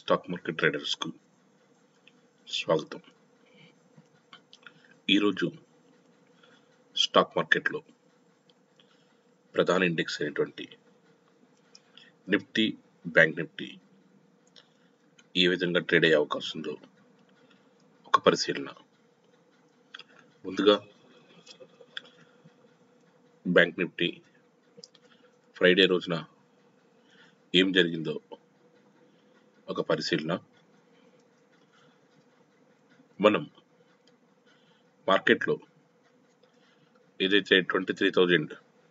stock market ట్రేడర్స్కు స్వాగతం ఈరోజు stock మార్కెట్లో ప్రధాన ఇండెక్స్ అయినటువంటి నిఫ్టీ బ్యాంక్ నిఫ్టీ ఏ విధంగా ట్రేడ్ అయ్యే అవకాశం ఉందో ఒక పరిశీలన ముందుగా బ్యాంక్ నిఫ్టీ ఫ్రైడే రోజున ఏం జరిగిందో ఒక పరిశీలన మనం మార్కెట్లో ఏదైతే twenty three thousand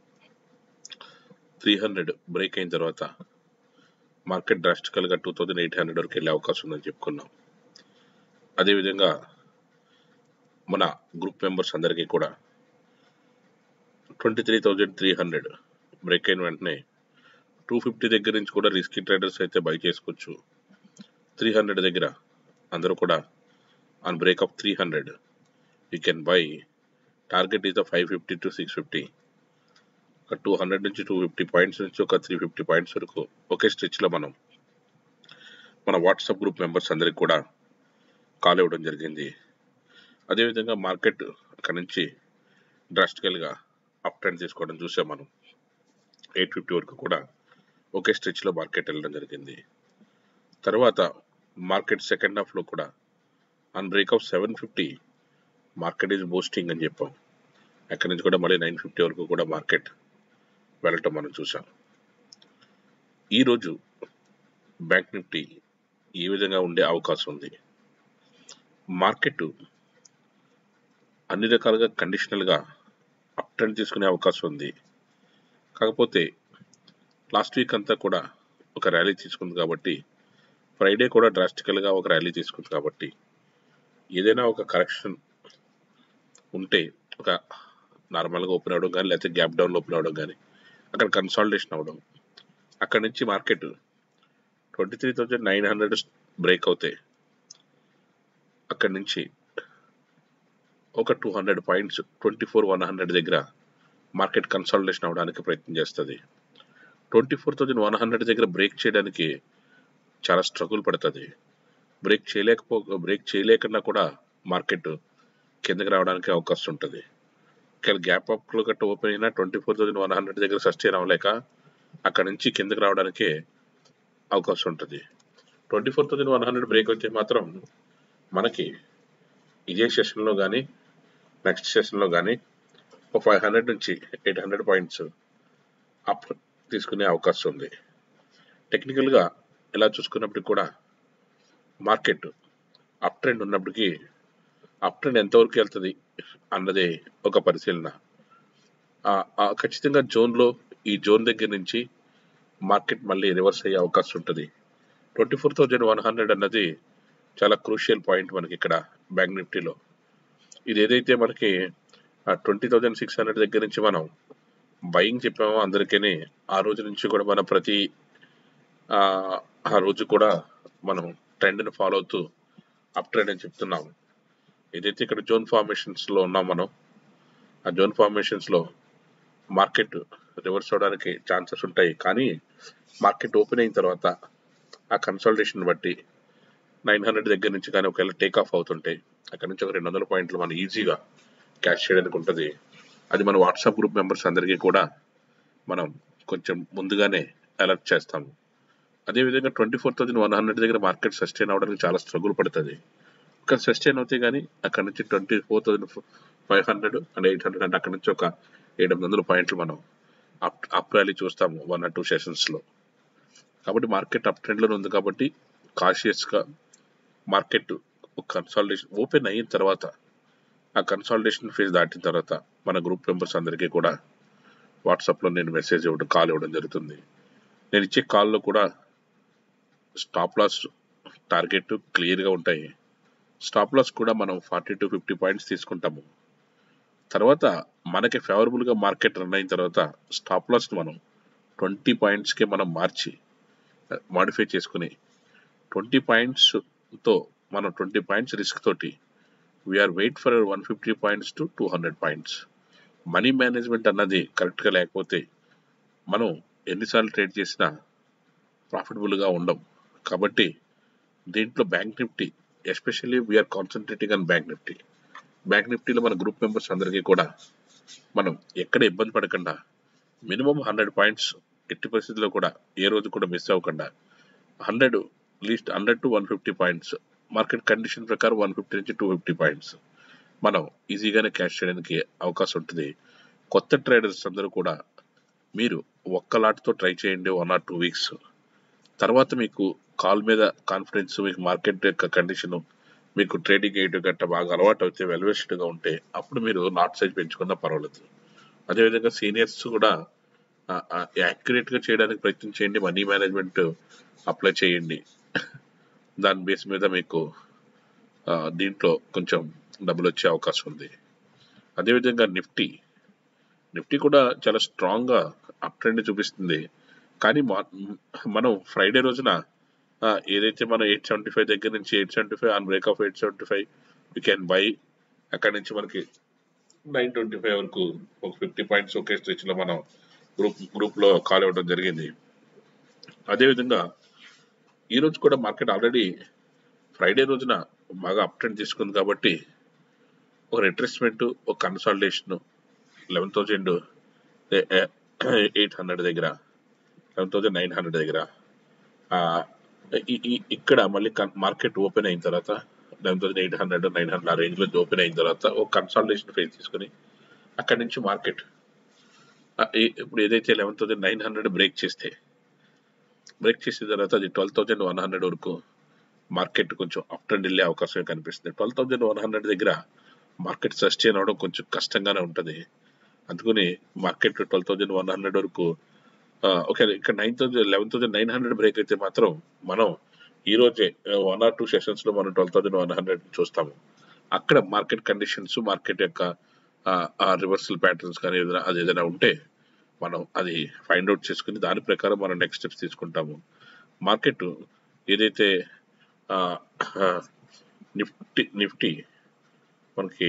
three hundred break అయిన తర్వాత మార్కెట్ డ్రాస్టికల్గా టూ థౌజండ్ ఎయిట్ హండ్రెడ్ వరకు వెళ్ళే అవకాశం ఉందని చెప్పుకున్నాం అదేవిధంగా మన గ్రూప్ మెంబర్స్ అందరికీ కూడా twenty three thousand three hundred break అయిన వెంటనే టూ ఫిఫ్టీ దగ్గర నుంచి కూడా రిస్కీ ట్రేడర్స్ అయితే బై చేసుకోవచ్చు త్రీ హండ్రెడ్ దగ్గర అందరూ కూడా on breakup three hundred you can buy target is five fifty to six fifty ఒక టూ హండ్రెడ్ నుంచి టూ ఫిఫ్టీ పాయింట్స్ నుంచి ఒక త్రీ ఫిఫ్టీ పాయింట్స్ వరకు ఒకే స్ట్రెచ్లో మనం మన వాట్సాప్ గ్రూప్ మెంబర్స్ అందరికి కూడా కాల్ ఇవ్వడం జరిగింది అదేవిధంగా మార్కెట్ అక్కడ నుంచి డ్రాస్టికల్గా అప్ ట్రెండ్ తీసుకోవడం చూసాం మనం ఎయిట్ ఫిఫ్టీ వరకు కూడా ఒకే స్ట్రెచ్లో మార్కెట్ వెళ్ళడం జరిగింది తర్వాత మార్కెట్ సెకండ్ హాఫ్లో కూడా on breakout seven fifty market is boosting అని చెప్పాం అక్కడి నుంచి కూడా మళ్ళీ నైన్ ఫిఫ్టీ వరకు కూడా మార్కెట్ వెళ్ళటం మనం చూసాం ఈరోజు బ్యాంక్ నిఫ్టీ ఏ విధంగా ఉండే అవకాశం ఉంది మార్కెట్ అన్ని రకాలుగా కండిషనల్గా అప్ ట్రెండ్ తీసుకునే అవకాశం ఉంది కాకపోతే లాస్ట్ వీక్ అంతా కూడా ఒక ర్యాలీ తీసుకుంది కాబట్టి ఫ్రైడే కూడా డ్రాస్టికల్గా ఒక ర్యాలీ తీసుకుంది కాబట్టి ఏదైనా ఒక కరెక్షన్ ఉంటే ఒక నార్మల్గా ఓపెన్ అవ్వడం కానీ లేకపోతే గ్యాప్ డౌన్లో ఓపెన్ అవ్వడం కానీ అక్కడ కన్సాలిడేషన్ అవ్వడం అక్కడ నుంచి market twenty three thousand nine hundred break అవుతాయి అక్కడి నుంచి ఒక two hundred points twenty four one hundred దగ్గర మార్కెట్ కన్సాలిడేషన్ అవడానికి ప్రయత్నం చేస్తుంది twenty four thousand one hundred దగ్గర బ్రేక్ చేయడానికి చాలా స్ట్రగుల్ పడుతుంది బ్రేక్ చేయలేకపో బ్రేక్ చేయలేకన్నా కూడా మార్కెట్ కిందకి రావడానికి అవకాశం ఉంటుంది ఒకవేళ గ్యాప్ అప్లో గట్ట ఓపెన్ అయినా twenty four thousand one hundred దగ్గర సస్టైన్ అవ్వలేక అక్కడ నుంచి కిందకి రావడానికి అవకాశం ఉంటుంది twenty four thousand one hundred break అయితే మాత్రం మనకి ఇదే సెషన్లో కానీ నెక్స్ట్ సెషన్లో కానీ ఒక ఫైవ్ హండ్రెడ్ నుంచి ఎయిట్ హండ్రెడ్ పాయింట్స్ అప్ తీసుకునే అవకాశం ఉంది టెక్నికల్గా ఇలా చూసుకున్నప్పటికి కూడా మార్కెట్ అప్ ట్రెండ్ ఉన్నప్పటికీ అప్ ట్రెండ్ ఎంతవరకు వెళ్తుంది అన్నది ఒక పరిశీలన ఖచ్చితంగా జోన్లో ఈ జోన్ దగ్గర నుంచి మార్కెట్ మళ్ళీ రివర్స్ అయ్యే అవకాశం ఉంటుంది twenty four thousand one hundred అన్నది చాలా క్రూషియల్ పాయింట్ మనకి ఇక్కడ బ్యాంక్ నిఫ్టీలో ఇది ఏదైతే మనకి ట్వంటీ థౌజండ్ సిక్స్ హండ్రెడ్ దగ్గర నుంచి మనం బయింగ్ చెప్పామో అందరికీ ఆ రోజు నుంచి కూడా మనం ప్రతి ఆ రోజు కూడా మనం ట్రెండ్ని ఫాలో అవుతూ అప్ ట్రెండ్ అని చెప్తున్నాం ఏదైతే ఇక్కడ జోన్ ఫార్మేషన్స్లో ఉన్నాం మనం ఆ జోన్ ఫార్మేషన్స్లో మార్కెట్ రివర్స్ అవడానికి ఛాన్సెస్ ఉంటాయి కానీ మార్కెట్ ఓపెన్ అయిన తర్వాత ఆ కన్సల్టేషన్ బట్టి నైన్ హండ్రెడ్ దగ్గర నుంచి కానీ ఒకవేళ టేక్ ఆఫ్ అవుతుంటే అక్కడ నుంచి ఒక రెండు వందల పాయింట్లు మనం ఈజీగా క్యాష్ చేయడానికి ఉంటుంది అది మన వాట్సాప్ గ్రూప్ మెంబర్స్ అందరికీ కూడా మనం కొంచెం ముందుగానే అలర్ట్ చేస్తాము అదేవిధంగా twenty four thousand one hundred దగ్గర మార్కెట్ సస్టైన్ అవడానికి చాలా స్ట్రగుల్ పడుతుంది ఇక్కడ సస్టైన్ అవుతాయి కానీ అక్కడ నుంచి twenty four thousand five hundred and eight hundred అంటే అక్కడ నుంచి ఒక ఏడు వందల పాయింట్లు మనం అప్ అప్ ర్యాలీ చూస్తాము వన్ ఆర్ టూ సెషన్స్లో కాబట్టి మార్కెట్ అప్ ట్రెండ్లో ఉంది కాబట్టి కాషియస్గా మార్కెట్ కన్సాలిడేషన్ ఓపెన్ అయిన తర్వాత ఆ కన్సాలిడేషన్ ఫేజ్ దాటిన తర్వాత మన గ్రూప్ మెంబర్స్ అందరికీ కూడా వాట్సాప్లో నేను మెసేజ్ ఇవ్వడం కాల్ ఇవ్వడం జరుగుతుంది నేను ఇచ్చే కాల్లో కూడా స్టాప్ లాస్ టార్గెట్ క్లియర్గా ఉంటాయి స్టాప్ లాస్ కూడా మనం ఫార్టీ టు ఫిఫ్టీ పాయింట్స్ తీసుకుంటాము తర్వాత మనకి ఫేవరబుల్గా మార్కెట్ రన్ అయిన తర్వాత స్టాప్ లాస్ మనం ట్వంటీ పాయింట్స్కి మనం మార్చి మాడిఫై చేసుకుని ట్వంటీ పాయింట్స్తో మనం ట్వంటీ పాయింట్స్ రిస్క్ తోటి we are wait for one fifty points to two hundred points money management అన్నది కరెక్ట్గా లేకపోతే మనం ఎన్నిసార్లు ట్రేడ్ చేసినా ప్రాఫిటబుల్గా ఉండం కాబట్టి దీంట్లో bank Nifty especially we are concentrating on bank Nifty bank నిఫ్టీలో మన గ్రూప్ మెంబర్స్ అందరికీ కూడా మనం ఎక్కడ ఇబ్బంది పడకుండా మినిమం హండ్రెడ్ పాయింట్స్ ఎట్టి పరిస్థితుల్లో కూడా ఏ రోజు కూడా మిస్ అవ్వకుండా hundred least hundred to one fifty points market condition ప్రకారం వన్ ఫిఫ్టీ నుంచి టూ ఫిఫ్టీ పాయింట్స్ మనం ఈజీగానే క్యాష్ చేయడానికి అవకాశం ఉంటుంది కొత్త ట్రేడర్స్ అందరూ కూడా మీరు ఒక్క లాట్తో ట్రై చేయండి వన్ ఆర్ టూ వీక్స్ తర్వాత మీకు కాల్ మీద కాన్ఫిడెన్స్ మీకు మార్కెట్ యొక్క కండిషన్ మీకు ట్రేడింగ్ వేయడం గట్ట బాగా అలవాటు అయితే వెల్వేషన్గా ఉంటే అప్పుడు మీరు లాట్ సైజ్ పెంచుకున్నా పర్వాలేదు అదేవిధంగా సీనియర్స్ కూడా యాక్యురేట్గా చేయడానికి ప్రయత్నం చేయండి మనీ మేనేజ్మెంట్ అప్లై చేయండి దాని బేస్ మీద మీకు ఆ, దీంట్లో కొంచెం డబ్బులు వచ్చే అవకాశం ఉంది అదేవిధంగా నిఫ్టీ నిఫ్టీ కూడా చాలా స్ట్రాంగ్గా అప్ ట్రెండ్ చూపిస్తుంది కానీ మా- మనం ఫ్రైడే రోజున ఆ, ఏదైతే మనం ఎయిట్ సెవెంటీ ఫైవ్ దగ్గర నుంచి eight seventy five on break of eight seventy five we can buy అక్కడి నుంచి మనకి నైన్ ట్వంటీ ఫైవ్ వరకు ఒక ఫిఫ్టీ పాయింట్స్ ఒకే స్ట్రెచ్లో మనం గ్రూప్ గ్రూప్లో కాల్ ఇవ్వడం జరిగింది అదేవిధంగా ఈ రోజు కూడా మార్కెట్ ఆల్రెడీ ఫ్రైడే రోజున బాగా అప్ ట్రెండ్ తీసుకుంది కాబట్టి ఒక రిట్రెస్మెంట్ ఒక consolidation eleven thousand eight hundred దగ్గర లెవెన్ థౌజండ్ నైన్ హండ్రెడ్ దగ్గర ఆ, ఈ- ఈ- ఇక్కడ మళ్ళీ మార్కెట్ ఓపెన్ అయిన తర్వాత eleven thousand eight hundred nine hundred ఆ రేంజ్ లో ఓపెన్ అయిన తర్వాత ఒక కన్సాలిడేషన్ ఫేస్ తీసుకుని అక్కడి నుంచి మార్కెట్ ఇప్పుడు ఏదైతే eleven thousand nine hundred break చేస్తే బ్రేక్ చేసిన తర్వాత అది ట్వెల్వ్ థౌసండ్ వన్ హండ్రెడ్ వరకు మార్కెట్ కొంచెం అప్ ట్రెండ్ వెళ్ళే అవకాశం కనిపిస్తుంది ట్వెల్వ్ థౌసండ్ వన్ హండ్రెడ్ దగ్గర మార్కెట్ సస్టైన్ అవడం కొంచెం కష్టంగానే ఉంటుంది అందుకని market twelve thousand one hundred వరకు ఆ, ఓకే ఇక్కడ nine thousand eleven thousand nine hundred break అయితే మాత్రం మనం ఈ రోజే వన్ ఆర్ టూ సెషన్స్ లో మనం ట్వెల్వ్ థౌసండ్ వన్ హండ్రెడ్ చూస్తాము అక్కడ మార్కెట్ కండిషన్స్ మార్కెట్ యొక్క రివర్సల్ ప్యాటర్న్స్ కానీ ఏదైనా అది ఏదైనా ఉంటే మనం అది ఫైండ్ అవుట్ చేసుకుని దాని ప్రకారం మనం నెక్స్ట్ స్టెప్స్ తీసుకుంటాము మార్కెట్ ఏదైతే నిఫ్టీ నిఫ్టీ మనకి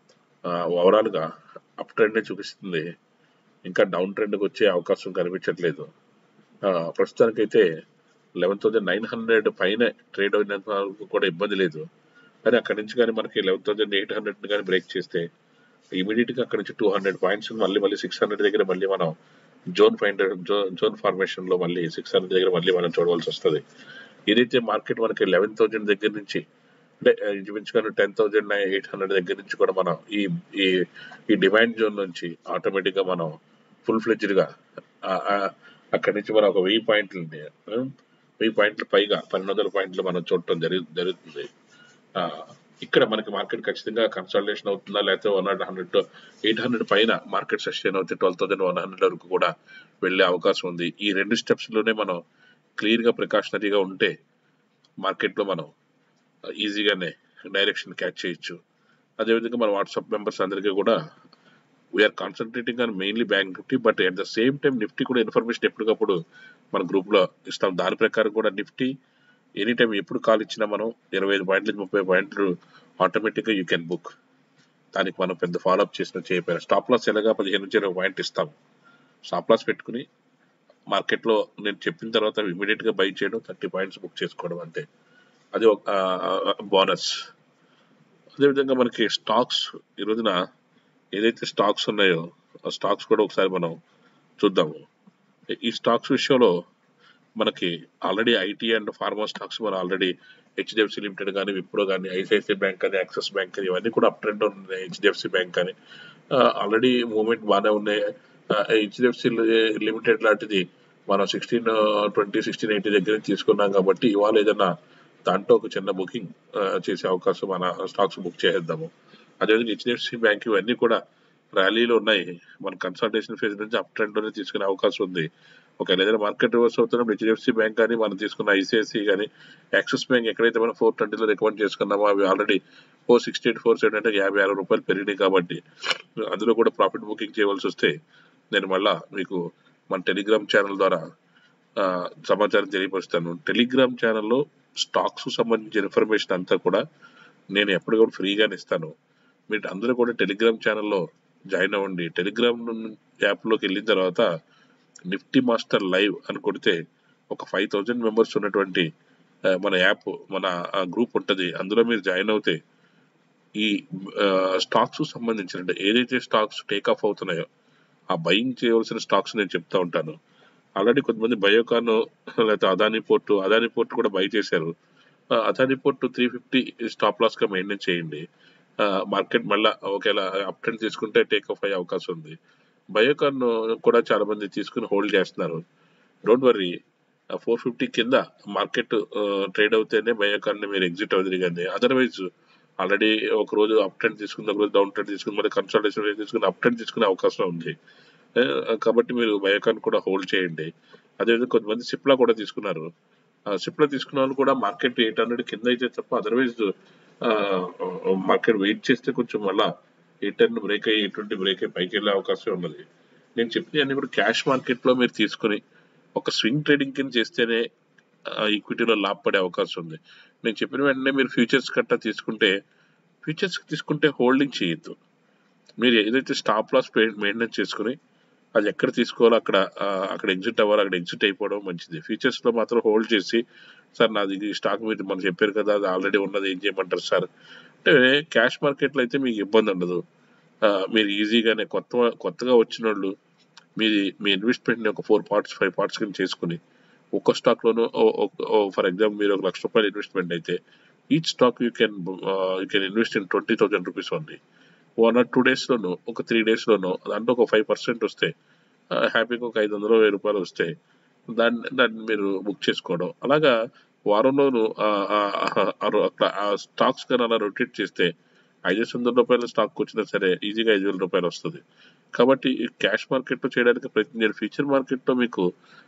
ఓవరాల్ గా అప్ ట్రెండ్ చూపిస్తుంది ఇంకా డౌన్ ట్రెండ్ వచ్చే అవకాశం కనిపించట్లేదు ఆ, ప్రస్తుతానికైతే లెవెన్ థౌసండ్ నైన్ హండ్రెడ్ పైన ట్రేడ్ అయినంత వరకు కూడా ఇబ్బంది లేదు కానీ అక్కడి నుంచి కానీ మనకి లెవెన్ థౌసండ్ ఎయిట్ హండ్రెడ్ కానీ బ్రేక్ చేస్తే ఇమీడియట్ గా అక్కడ నుంచి టూ హండ్రెడ్ పాయింట్స్ మళ్ళీ మళ్ళీ సిక్స్ హండ్రెడ్ దగ్గర మళ్ళీ మనం జోన్ ఫైండర్ జోన్ ఫార్మేషన్ లో మళ్ళీ సిక్స్ హండ్రెడ్ దగ్గర మళ్ళీ మనం చూడవలసి వస్తుంది ఏదైతే మార్కెట్ మనకి లెవెన్ థౌసండ్ దగ్గర నుంచి అంటే ఆ, ఇంచుమించుగా టెన్ థౌసండ్ ఎయిట్ హండ్రెడ్ దగ్గర నుంచి కూడా మనం ఈ ఈ ఈ డిమాండ్ జోన్ నుంచి ఆటోమేటిక్ గా మనం ఫుల్ ఫ్లెడ్జ్డ్ గా ఆ, ఆ, అక్కడి నుంచి మనం ఒక వెయ్యి పాయింట్లని ఆ, వెయ్యి పాయింట్ల పైగా పన్నెండు వందల పాయింట్లు మనం చూడటం జరుగు జరుగుతుంది ఆ, ఇక్కడ మనకి మార్కెట్ ఖచ్చితంగా కన్సల్టేషన్ అవుతుందా లేకపోతే one hundred hundred eight hundred పైన మార్కెట్ సస్టైన్ అవుతే ట్వెల్వ్ థౌసండ్ వన్ హండ్రెడ్ వరకు కూడా వెళ్ళే అవకాశం ఉంది ఈ రెండు స్టెప్స్ లోనే మనం క్లియర్ గా ప్రికాషనరీగా ఉంటే మార్కెట్ లో మనం ఈజీగానే డైరెక్షన్ క్యాచ్ చేయొచ్చు అదేవిధంగా మన వాట్సాప్ మెంబర్స్ అందరికీ కూడా we're concentrating on mainly bank Nifty but at the same time Nifty కూడా ఇన్ఫర్మేషన్ ఎప్పటికప్పుడు మన గ్రూప్ లో ఇస్తాం దాని ప్రకారం కూడా నిఫ్టీ ఎనీ టైం ఎప్పుడు కాల్ ఇచ్చినా మనం ఇరవై ఐదు పాయింట్లు ముప్పై పాయింట్లు ఆటోమేటిక్ గా యూ కెన్ బుక్ దానికి మనం పెద్ద ఫాలో అప్ చేసిన చేయకపోయినా స్టాప్ లాస్ ఎలాగా పదిహేను నుంచి ఇరవై పాయింట్ ఇస్తాం స్టాప్ లాస్ పెట్టుకుని మార్కెట్ లో నేను చెప్పిన తర్వాత ఇమీడియట్ గా బై చేయడం థర్టీ పాయింట్స్ బుక్ చేసుకోవడం అంతే అది ఒక బోనస్ అదేవిధంగా మనకి స్టాక్స్ ఈ రోజున ఏదైతే స్టాక్స్ ఉన్నాయో ఆ స్టాక్స్ కూడా ఒకసారి మనం చూద్దాము ఈ స్టాక్స్ విషయంలో మనకి already IT and pharma stocks మనం ఆల్రెడీ హెచ్డిఎఫ్సి లిమిటెడ్ కానీ విప్రో కానీ ఐసిఐసిఐ బ్యాంక్ కానీ యాక్సిస్ బ్యాంక్ కానీ ఇవన్నీ కూడా అప్ ట్రెండ్ ఉన్నాయి హెచ్డిఎఫ్సి బ్యాంక్ కానీ ఆల్రెడీ మూమెంట్ బాగానే ఉన్నాయి హెచ్డిఎఫ్సి లిమిటెడ్ లాంటిది మనం సిక్స్టీన్ ట్వంటీ సిక్స్టీన్ ఎయిటీ దగ్గర నుంచి తీసుకున్నాం కాబట్టి ఇవాళ ఏదైనా దాంట్లో ఒక చిన్న బుకింగ్ చేసే అవకాశం మన స్టాక్స్ బుక్ చేసేద్దాము అదేవిధంగా హెచ్డిఎఫ్సి బ్యాంక్ ఇవన్నీ కూడా ర్యాలీలో ఉన్నాయి మన కన్సల్టేషన్ ఫేజ్ నుంచి అప్ ట్రెండ్ లోనే తీసుకునే అవకాశం ఉంది ఒకవేళ ఏదైనా మార్కెట్ రివర్స్ అవుతున్నప్పుడు హెచ్డిఎఫ్సి బ్యాంక్ కానీ మనం తీసుకున్న ఐసిఐసి కానీ యాక్సిస్ బ్యాంక్ ఎక్కడైతే మనం ఫోర్ ట్వంటీలో రికమెండ్ చేసుకున్నామో అవి already four sixty eight four seven అంటే యాభై ఆరు రూపాయలు పెరిగినాయి కాబట్టి అందులో కూడా ప్రాఫిట్ బుకింగ్ చేయవలసి వస్తే నేను మళ్ళా మీకు మన టెలిగ్రామ్ ఛానల్ ద్వారా ఆ, సమాచారం తెలియపరుస్తాను టెలిగ్రామ్ ఛానల్లో స్టాక్స్ సంబంధించిన ఇన్ఫర్మేషన్ అంతా కూడా నేను ఎప్పటికప్పుడు ఫ్రీగానే ఇస్తాను మీరు అందరూ కూడా టెలిగ్రామ్ ఛానల్లో జాయిన్ అవ్వండి టెలిగ్రామ్ యాప్లోకి వెళ్ళిన తర్వాత నిఫ్టీ మాస్టర్ లైవ్ అని కొడితే ఒక ఫైవ్ థౌజండ్ మెంబర్స్ ఉన్నటువంటి ఆ, మన యాప్ మన గ్రూప్ ఉంటుంది అందులో మీరు జాయిన్ అవుతే ఈ స్టాక్స్ సంబంధించిన అంటే ఏదైతే స్టాక్స్ టేక్ ఆఫ్ అవుతున్నాయో ఆ బయింగ్ చేయవలసిన స్టాక్స్ నేను చెప్తా ఉంటాను ఆల్రెడీ కొంతమంది బయోకాన్ లేకపోతే అదాని పోర్టు అదాని పోర్టు కూడా బై చేశారు ఆ, Adani port three fifty stop loss గా మెయింటైన్ చేయండి మార్కెట్ మళ్ళా ఒకవేళ అప్ ట్రెండ్ తీసుకుంటే టేక్ ఆఫ్ అయ్యే అవకాశం ఉంది బయోకాన్ కూడా చాలా మంది తీసుకుని హోల్డ్ చేస్తున్నారు డోంట్ వరీ ఫోర్ ఫిఫ్టీ కింద మార్కెట్ ట్రేడ్ అవుతేనే బయోకాన్ ని మీరు ఎగ్జిట్ అవుతుంది కానీ అదర్వైజ్ ఆల్రెడీ ఒక రోజు అప్ ట్రెండ్ తీసుకున్న ఒక రోజు డౌన్ ట్రెండ్ తీసుకుని మళ్ళీ కన్సల్టేషన్ తీసుకుని అప్ ట్రెండ్ తీసుకునే అవకాశం ఉంది ఆ, కాబట్టి మీరు బయోకాన్ కూడా హోల్డ్ చేయండి అదేవిధంగా కొంతమంది సిప్లా కూడా తీసుకున్నారు సిప్లా తీసుకున్న వాళ్ళు కూడా మార్కెట్ ఎయిట్ హండ్రెడ్ కింద అయితే తప్ప అదర్వైజ్ మార్కెట్ వెయిట్ చేస్తే కొంచెం మళ్ళా ఎయిట్ టెన్ బ్రేక్ అయ్యి ఎటువంటి బ్రేక్ అయ్యి పైకి వెళ్ళే అవకాశం ఉన్నది నేను చెప్పిన అన్ని కూడా క్యాష్ మార్కెట్ లో మీరు తీసుకుని ఒక స్వింగ్ ట్రేడింగ్ కింద చేస్తేనే ఈక్విటీలో లాభపడే అవకాశం ఉంది నేను చెప్పిన వెంటనే మీరు ఫ్యూచర్స్ కట్టా తీసుకుంటే ఫ్యూచర్స్ తీసుకుంటే హోల్డింగ్ చేయొద్దు మీరు ఏదైతే స్టాప్ లాస్ మెయింటైన్ చేసుకుని అది ఎక్కడ తీసుకోవాలో అక్కడ ఆ, అక్కడ ఎగ్జిట్ అవ్వాలి అక్కడ ఎగ్జిట్ అయిపోవడం మంచిది ఫ్యూచర్స్ లో మాత్రం హోల్డ్ చేసి సార్ నాది ఈ స్టాక్ మీరు మనం చెప్పారు కదా అది ఆల్రెడీ ఉన్నది ఏం చేయమంటారు సార్ అంటే క్యాష్ మార్కెట్లో అయితే మీకు ఇబ్బంది ఉండదు ఆ, మీరు ఈజీగానే కొత్త కొత్తగా వచ్చిన వాళ్ళు మీది మీ ఇన్వెస్ట్మెంట్ ని ఒక ఫోర్ పార్ట్స్ ఫైవ్ పార్ట్స్ కింద చేసుకుని ఒక్క స్టాక్ లోను ఫర్ ఎగ్జాంపుల్ మీరు ఒక లక్ష రూపాయలు ఇన్వెస్ట్మెంట్ అయితే each stock you can you can invest in twenty thousand rupees only one or two days లోను ఒక త్రీ డేస్ లోను దాంట్లో ఒక ఫైవ్ పర్సెంట్ వస్తే హ్యాపీగా ఒక ఐదు వందలు వెయ్యి రూపాయలు వస్తే దాన్ని దాన్ని మీరు బుక్ చేసుకోవడం అలాగా వారంలోను ఆ, ఆ, ఆ, అట్లా ఆ స్టాక్స్ కానీ అలా రొటేట్ చేస్తే ఐదు వందల రూపాయల స్టాక్ వచ్చినా సరే ఈజీగా ఐదు వేల రూపాయలు వస్తుంది కాబట్టి క్యాష్ మార్కెట్ లో చేయడానికి ప్రయత్నం చేయండి ఫ్యూచర్ మార్కెట్ లో మీకు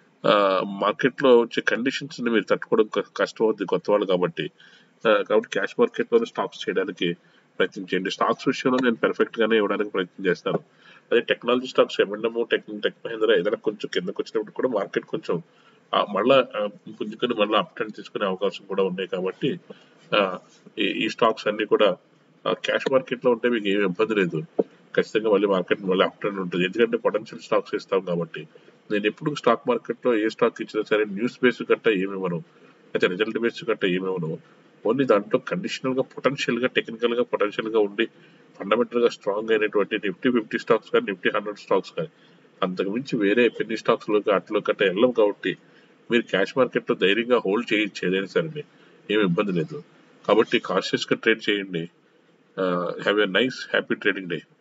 మార్కెట్ లో వచ్చే కండిషన్స్ ని మీరు తట్టుకోవడం క- కష్టం అవుతుంది కొత్త వాళ్ళు కాబట్టి ఆ, కాబట్టి క్యాష్ మార్కెట్ లో స్టాక్స్ చేయడానికి ప్రయత్నం చేయండి స్టాక్స్ విషయంలో నేను పెర్ఫెక్ట్ గానే ఇవ్వడానికి ప్రయత్నం చేస్తాను అదే టెక్నాలజీ స్టాక్స్ ఎంఎండము టెక్ టెక్ మహేంద్ర ఏదైనా కొంచెం కిందకు వచ్చినప్పుడు కూడా మార్కెట్ కొంచెం ఆ, మళ్ళా ఆ, పుంజుకొని మళ్ళీ అప్ ట్రెండ్ తీసుకునే అవకాశం కూడా ఉన్నాయి కాబట్టి ఆ, ఈ ఈ స్టాక్స్ అన్ని కూడా క్యాష్ మార్కెట్ లో ఉంటే మీకు ఏమి ఇబ్బంది లేదు ఖచ్చితంగా మళ్ళీ మార్కెట్ మళ్ళీ అప్ ట్రెండ్ ఉంటుంది ఎందుకంటే పొటెన్షియల్ స్టాక్స్ ఇస్తాం కాబట్టి నేను ఎప్పుడు స్టాక్ మార్కెట్ లో ఏ స్టాక్ ఇచ్చినా సరే న్యూస్ బేస్ గట్ట ఏమి ఇవ్వను అయితే రిజల్ట్ బేస్ గట్ట ఏమి ఇవ్వను ఓన్లీ దాంట్లో కండిషనల్ గా పొటెన్షియల్ గా టెక్నికల్ గా పొటెన్షియల్ గా ఉండి ఫండమెంటల్ గా స్ట్రాంగ్ అయినటువంటి నిఫ్టీ ఫిఫ్టీ స్టాక్స్ కానీ నిఫ్టీ హండ్రెడ్ స్టాక్స్ కానీ అంతకు మించి వేరే పెన్ని స్టాక్స్ లో అట్లో గట్ట వెళ్ళం కాబట్టి మీరు క్యాష్ మార్కెట్ లో ధైర్యంగా హోల్డ్ చేయొచ్చు ఏదైనా సరే ఏమి ఇబ్బంది లేదు కాబట్టి కాన్షియస్ గా ట్రేడ్ చేయండి have a nice happy trading day